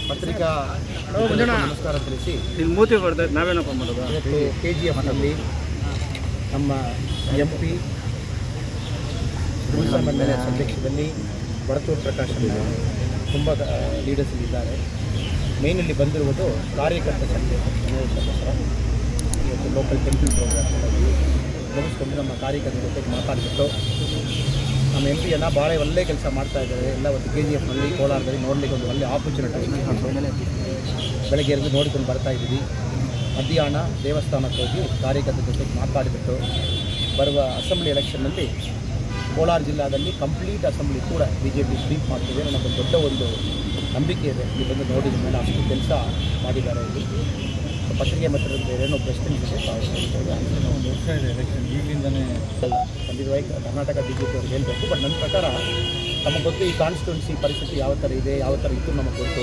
ಪತ್ರಿಕಾ ಮಿತ್ರರಿಗೂ ನಮಸ್ಕಾರ ತಿಳಿಸಿ ಇಲ್ಲಿ ಮೂತಿ ಹೊಡೆದ ನಾವೇನಪ್ಪ ಮಾಡೋದು ಇವತ್ತು ಕೆ ಜಿ ಎಫ್ನಲ್ಲಿ ನಮ್ಮ ಎಂ ಪಿ ಮಂಡಳಿ ಅಧ್ಯಕ್ಷದಲ್ಲಿ ವರತೂರು ಪ್ರಕಾಶ್ ಅವರು ತುಂಬ ಲೀಡರ್ಸ್ ಇದ್ದಾರೆ ಮೇಯ್ನಲ್ಲಿ ಬಂದಿರುವುದು ಕಾರ್ಯಕರ್ತ ಸಂಘ ಸಮಾವೇಶಕ್ಕೋಸ್ಕರ ಇವತ್ತು ಲೋಕಲ್ ಟೆಂಪಲ್ ಪ್ರೋಗ್ರಾಮ್ ಮುಗಿಸ್ಕೊಂಡು ನಮ್ಮ ಕಾರ್ಯಕರ್ತರ ಜೊತೆಗೆ ಮಾತಾಡಿಬಿಟ್ಟು ನಮ್ಮ ಎಂ ಪಿಯನ್ನು ಭಾಳ ಒಳ್ಳೆ ಕೆಲಸ ಮಾಡ್ತಾ ಇದ್ದಾರೆ ಎಲ್ಲ ಒಂದು ಕೆ ಜಿ ಎಫ್ನಲ್ಲಿ ಕೋಲಾರದಲ್ಲಿ ನೋಡಲಿಕ್ಕೆ ಒಂದು ಒಳ್ಳೆ ಆಪರ್ಚುನಿಟಿ ಬೆಳಗ್ಗೆ ಎದ್ದು ನೋಡಿಕೊಂಡು ಬರ್ತಾ ಇದ್ದೀವಿ ಮಧ್ಯಾಹ್ನ ದೇವಸ್ಥಾನಕ್ಕೆ ಹೋಗಿ ಕಾರ್ಯಕರ್ತರ ಜೊತೆಗೆ ಮಾತಾಡಿಬಿಟ್ಟು ಬರುವ ಅಸೆಂಬ್ಲಿ ಎಲೆಕ್ಷನ್ನಲ್ಲಿ ಕೋಲಾರ ಜಿಲ್ಲಾದಲ್ಲಿ ಕಂಪ್ಲೀಟ್ ಅಸೆಂಬ್ಲಿ ಕೂಡ ಬಿ ಜೆ ಪಿ ಸ್ವೀಪ್ ಮಾಡ್ತಿದೆ ನನಗೊಂದು ದೊಡ್ಡ ಒಂದು ನಂಬಿಕೆ ಇದೆ ಇಲ್ಲಿ ಬಂದು ನೋಡಿದ ಮೇಲೆ ಅಷ್ಟು ಕೆಲಸ ಮಾಡಿದ್ದಾರೆ ಇಲ್ಲಿ ಪತ್ರಿಕೆ ಮತ್ತು ಏನೋ ಪ್ರಶ್ನೆ ಇದೆ ವರ್ಷ ಇದೆ ಎಲೆಕ್ಷನ್ ಈಗಲಿಂದನೇ ಅಲ್ಲ ಖಂಡಿತವಾಗಿ ಕರ್ನಾಟಕ ಬಿ ಜೆ ಪಿ ಅವ್ರಿಗೆ ಹೇಳಬೇಕು ಬಟ್ ನನ್ನ ಪ್ರಕಾರ ನಮಗೆ ಗೊತ್ತು ಈ ಕಾನ್ಸ್ಟಿಟ್ಯೂನ್ಸಿ ಪರಿಸ್ಥಿತಿ ಯಾವ ಥರ ಇದೆ ಯಾವ ಥರ ಇತ್ತು ನಮಗೆ ಗೊತ್ತು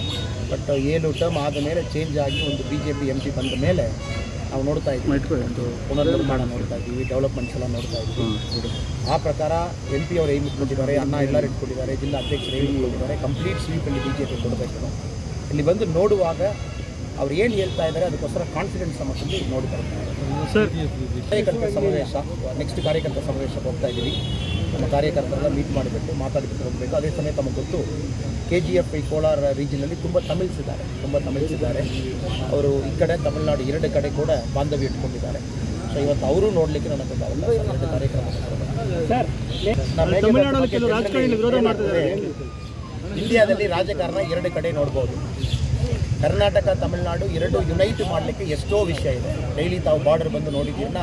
ಬಟ್ ಏಳು ಟರ್ಮ್ ಆದ ಮೇಲೆ ಚೇಂಜ್ ಆಗಿ ಒಂದು B J P M P ಬಂದ ಮೇಲೆ ನಾವು ನೋಡ್ತಾ ಇದ್ದೀವಿ ಒಂದು ಪುನರ್ನಿರ್ಮಾಣ ನೋಡ್ತಾ ಇದ್ದೀವಿ ಡೆವಲಪ್ಮೆಂಟ್ಸ್ ಎಲ್ಲ ನೋಡ್ತಾ ಇದ್ದೀವಿ ಆ ಪ್ರಕಾರ ಎಂ ಪಿ ಅವರು ಏಮ್ ಇಟ್ಕೊಂಡಿದ್ದಾರೆ ಅನ್ನ ಎಲ್ಲರೂ ಇಟ್ಕೊಂಡಿದ್ದಾರೆ ಜಿಲ್ಲಾ ಅಧ್ಯಕ್ಷರು ಏಮ್ ಇಟ್ಕೊಂಡಿದ್ದಾರೆ ಕಂಪ್ಲೀಟ್ ಸ್ವೀಪಲ್ಲಿ ಬಿ ಜೆ ಪಿ ಕೊಡಬೇಕು ಇಲ್ಲಿ ಬಂದು ನೋಡುವಾಗ ಅವ್ರು ಏನು ಹೇಳ್ತಾ ಇದ್ದಾರೆ ಅದಕ್ಕೋಸ್ಕರ ಕಾನ್ಫಿಡೆನ್ಸ್ ನಮ್ಮ ತುಂಬಿ ನೋಡಿ ಬರ್ತಾರೆ ಸರ್ ಕಾರ್ಯಕರ್ತರ ಸಮಾವೇಶ ನೆಕ್ಸ್ಟ್ ಕಾರ್ಯಕರ್ತರ ಸಮಾವೇಶಕ್ಕೆ ಹೋಗ್ತಾ ಇದ್ದೀವಿ ನಮ್ಮ ಕಾರ್ಯಕರ್ತರೆಲ್ಲ ಮೀಟ್ ಮಾಡಿಬಿಟ್ಟು ಮಾತಾಡಿಬಿಟ್ಟು ಹೋಗಬೇಕು ಅದೇ ಸಮಯ ತಮಗೆ ಗೊತ್ತು ಕೆ ಜಿ ಎಫ್ ಈ ಕೋಲಾರ ರೀಜನಲ್ಲಿ ತುಂಬ ತಮಿಳ್ಸ್ ಇದ್ದಾರೆ ತುಂಬ ತಮಿಳ್ಸ್ ಇದ್ದಾರೆ ಅವರು ಈ ಕಡೆ ತಮಿಳುನಾಡು ಎರಡು ಕಡೆ ಕೂಡ ಬಾಂಧವ್ಯ ಇಟ್ಕೊಂಡಿದ್ದಾರೆ ಸೊ ಇವತ್ತು ಅವರು ನೋಡಲಿಕ್ಕೆ ನನಗೆ ಒಂದು ಅವಕಾಶ ಎರಡು ಕಾರ್ಯಕ್ರಮ ಸರ್ ನಾನು ಹೇಗೆ ತಮಿಳುನಾಡಲ್ಲಿ ಬಗ್ಗೆ ಕೆಲವು ರಾಜಕಾರಣಿಗಳು ವಿರೋಧ ಮಾಡ್ತಿದ್ದಾರೆ. ಇಂಡಿಯಾದಲ್ಲಿ ರಾಜಕಾರಣ ಎರಡು ಕಡೆ ನೋಡ್ಬೋದು ಕರ್ನಾಟಕ ತಮಿಳುನಾಡು ಎರಡು ಯುನೈಟ್ ಮಾಡಲಿಕ್ಕೆ ಎಷ್ಟೋ ವಿಷಯ ಇದೆ ಡೈಲಿ ತಾವು ಬಾರ್ಡರ್ ಬಂದು ನೋಡಿದ್ದೀರ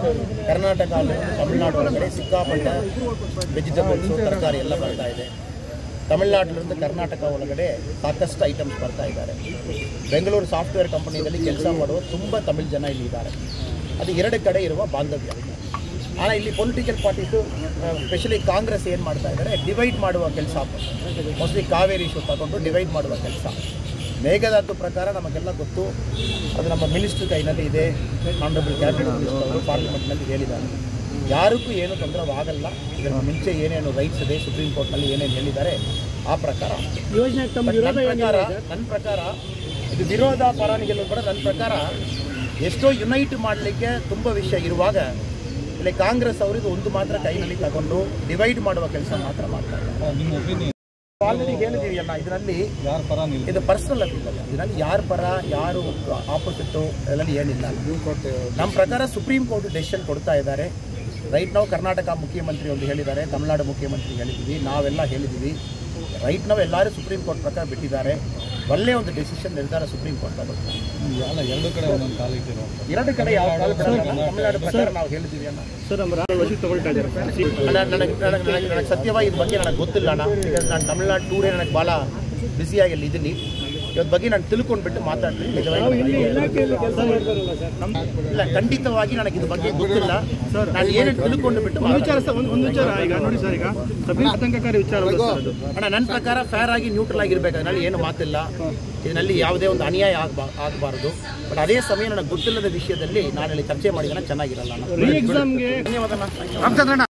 ಕರ್ನಾಟಕ ಅಲ್ಲಿಂದ ತಮಿಳುನಾಡು ಒಳಗಡೆ ಸಿಕ್ಕಾಪಟ್ಟೆ ವೆಜಿಟಬಲ್ಸು ತರಕಾರಿ ಎಲ್ಲ ಬರ್ತಾ ಇದೆ ತಮಿಳುನಾಡಿನಿಂದ ಕರ್ನಾಟಕ ಒಳಗಡೆ ಸಾಕಷ್ಟು ಐಟಮ್ಸ್ ಬರ್ತಾ ಇದ್ದಾರೆ ಬೆಂಗಳೂರು ಸಾಫ್ಟ್ವೇರ್ ಕಂಪನಿಯಲ್ಲಿ ಕೆಲಸ ಮಾಡುವ ತುಂಬ ತಮಿಳ್ ಜನ ಇಲ್ಲಿ ಇದ್ದಾರೆ ಅದು ಎರಡು ಕಡೆ ಇರುವ ಬಾಂಧವ್ಯ ஆனால் ಇಲ್ಲಿ ಪೊಲಿಟಿಕಲ್ ಪಾರ್ಟೀಸು ಸ್ಪೆಷಲಿ ಕಾಂಗ್ರೆಸ್ ಏನು ಮಾಡ್ತಾ ಇದ್ದಾರೆ ಡಿವೈಡ್ ಮಾಡುವ ಕೆಲಸ ಮೋಸ್ಟ್ಲಿ ಕಾವೇರಿ ಇಶ್ಯೂ ತಗೊಂಡು ಡಿವೈಡ್ ಮಾಡುವ ಕೆಲಸ ಮೇಘದಾತು ಪ್ರಕಾರ ನಮಗೆಲ್ಲ ಗೊತ್ತು ಅದು ನಮ್ಮ ಮಿನಿಸ್ಟ್ರ್ ಕೈನಲ್ಲಿ ಇದೆ ಆನರಬಲ್ ಕ್ಯಾಬಿನೆಟ್ ಮಿನಿಸ್ಟರ್ ಅವರು ಪಾರ್ಲಿಮೆಂಟ್ನಲ್ಲಿ ಹೇಳಿದ್ದಾರೆ ಯಾರಿಗೂ ಏನು ತೊಂದರೆವಾಗಲ್ಲ ಇದರ ಮುಂಚೆ ಏನೇನು ರೈಟ್ಸ್ ಇದೆ ಸುಪ್ರೀಂ ಕೋರ್ಟ್ನಲ್ಲಿ ಏನೇನು ಹೇಳಿದ್ದಾರೆ ಆ ಪ್ರಕಾರ ಯೋಜನೆ ತಮ್ಮ ಬಟ್ ವಿರೋಧ ನನ್ನ ಪ್ರಕಾರ ನನ್ನ ಪ್ರಕಾರ ಇದು ವಿರೋಧ ಪರಾಣಿಗೆಲ್ಲೂ ಕೂಡ ನನ್ನ ಪ್ರಕಾರ ಎಷ್ಟೋ ಯುನೈಟ್ ಮಾಡಲಿಕ್ಕೆ ತುಂಬ ವಿಷಯ ಇರುವಾಗ ಇಲ್ಲಿ ಕಾಂಗ್ರೆಸ್ ಅವರು ಇದು ಒಂದು ಮಾತ್ರ ಕೈನಲ್ಲಿ ತಗೊಂಡು ಡಿವೈಡ್ ಮಾಡುವ ಕೆಲಸ ಮಾತ್ರ ಮಾಡ್ತಾರೆ ನಿಮ್ಮ ಒಪಿನಿಯನ್ ಆಲ್ರೆಡಿ ಹೇಳಿದೀವಿ ಅಣ್ಣ ಇದರಲ್ಲಿ ಯಾರ ಪರ ನಿಲ್ಲ ಇದು ಪರ್ಸನಲ್ ಅಭಿಪ್ರಾಯ ಇದರಲ್ಲಿ ಯಾರ ಪರ ಯಾರು ಆಪೋಸಿಟ್ಟು ಅದರಲ್ಲಿ ಏನಿಲ್ಲ ನಮ್ಮ ಪ್ರಕಾರ ಸುಪ್ರೀಂ ಕೋರ್ಟ್ ಡೆಸಿಷನ್ ಕೊಡ್ತಾ ಇದ್ದಾರೆ ರೈಟ್ ನಾವು ಕರ್ನಾಟಕ ಮುಖ್ಯಮಂತ್ರಿ ಒಂದು ಹೇಳಿದ್ದಾರೆ ತಮಿಳುನಾಡು ಮುಖ್ಯಮಂತ್ರಿ ಹೇಳಿದ್ದೀವಿ ನಾವೆಲ್ಲ ಹೇಳಿದ್ದೀವಿ ರೈಟ್ ನಾವು ಎಲ್ಲರೂ ಸುಪ್ರೀಂ ಕೋರ್ಟ್ ಪ್ರಕಾರ ಬಿಟ್ಟಿದ್ದಾರೆ ಒಳ್ಳೆಯ ಒಂದು ಡೆಸಿಷನ್ ನಿರ್ಧಾರ ಸುಪ್ರೀಂ ಕೋರ್ಟ್ ತಗೊಳ್ತಾರೆ ಅಲ್ಲ ಎರಡು ಕಡೆ ಒಂದೊಂದು ಕಾಲ ಇಟ್ಟಿರೋ ಎರಡು ಕಡೆ ಯಾವ ಕಾಲ ಬಿಡಲ್ಲ ಅಣ್ಣ. ತಮಿಳುನಾಡು ಪ್ರಕಾರ ನಾವು ಹೇಳಿದ್ದೀವಿ ಅಣ್ಣ ಸರ್ ನಮ್ಮ ರಾಹುಲ್ ವಶಿ ತಗೊಳ್ತಾ ಇದ್ದಾರೆ ಅಣ್ಣ, ನನಗೆ ನನಗೆ ನನಗೆ ನನಗೆ ಸತ್ಯವಾಗಿ ಇದ್ರ ಬಗ್ಗೆ ನನಗೆ ಗೊತ್ತಿಲ್ಲ ಅಣ್ಣ ಬಿಕಾಸ್ ನಾನು ತಮಿಳ್ನಾಡು ಟೂರೇ ನನಗೆ ಭಾಳ ಬ್ಯುಸಿಯಾಗಿ ಅಲ್ಲಿ ಇದ್ದೀನಿ ಇವತ್ತು ಬಗ್ಗೆ ನಾನು ತಿಳ್ಕೊಂಡ್ಬಿಟ್ಟು ಮಾತಾಡ್ತೀನಿ ನಿಜವಾಗಿ ನನಗೆ ಇಲಾಖೆಯಲ್ಲಿ ಕೆಲಸ ಮಾಡ್ತಾರಲ್ಲ ಸರ್ ನಮ್ಮ ಇಲ್ಲ ಖಂಡಿತವಾಗಿ ನನಗೆ ಇದ್ರ ಬಗ್ಗೆ ಗೊತ್ತಿಲ್ಲ ನಾನು ಏನೇನು ತಿಳ್ಕೊಂಡು ಬಿಟ್ಟು ಒಂದು ವಿಚಾರ ಸರ್ ಒಂದು ಒಂದು ವಿಚಾರ ಈಗ ನೋಡಿ ಸರ್ ಈಗ ಸಭೆ ಆತಂಕಕಾರಿ ವಿಚಾರ ಅಲ್ಲ ಸರ್ ಅದು ಅಣ್ಣ ನನ್ನ ಪ್ರಕಾರ ಫೇರ್ ಆಗಿ ನ್ಯೂಟ್ರಲ್ ಆಗಿರ್ಬೇಕು ಅದರಲ್ಲಿ ಏನು ಮಾತಿಲ್ಲ ಇದರಲ್ಲಿ ಯಾವುದೇ ಒಂದು ಅನ್ಯಾಯ ಆಗಬಾ ಆಗಬಾರ್ದು ಬಟ್ ಅದೇ ಸಮಯ ನನಗೆ ಗೊತ್ತಿಲ್ಲದ ವಿಷಯದಲ್ಲಿ ನಾನು ಇಲ್ಲಿ ಚರ್ಚೆ ಮಾಡಿದ್ರೆ ಚೆನ್ನಾಗಿರಲ್ಲ ಅಣ್ಣ ರೀ ಎಕ್ಸಾಮ್ಗೆ ಧನ್ಯವಾದ ಅಣ್ಣ.